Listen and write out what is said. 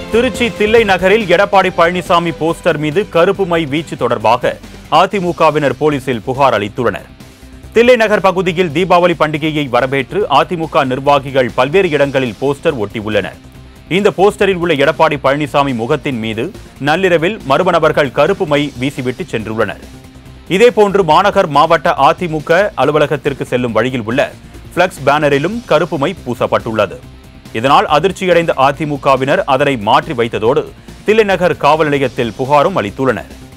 திருச்சி தில்லை நகரில் எடப்பாடி பழனிசாமி போஸ்டர் மீது கருப்பு மை வீச்சு தொடர்பாக அதிமுகவினர் போலீசில் புகார் அளித்துள்ளனர் தில்லை நகர் பகுதியில் தீபாவளி பண்டிகையை வரவேற்று அதிமுக நிர்வாகிகள் பல்வேறு இடங்களில் போஸ்டர் ஒட்டியுள்ளனர் இந்த போஸ்டரில் உள்ள எடப்பாடி பழனிசாமி முகத்தின் மீது நள்ளிரவில் மர்ம நபர்கள் கருப்பு மை வீசிவிட்டு சென்றுள்ளனர் இதேபோன்று மாநகர் மாவட்ட அதிமுக அலுவலகத்திற்கு செல்லும் வழியில் உள்ள பிளக்ஸ் பேனரிலும் கருப்பு மை பூசப்பட்டுள்ளது இதனால் அதிர்ச்சியடைந்த அதிமுகவினர் அதனை மாற்றி வைத்ததோடு தில்லைநகர் காவல் நிலையத்தில் புகாரும் அளித்துள்ளனர்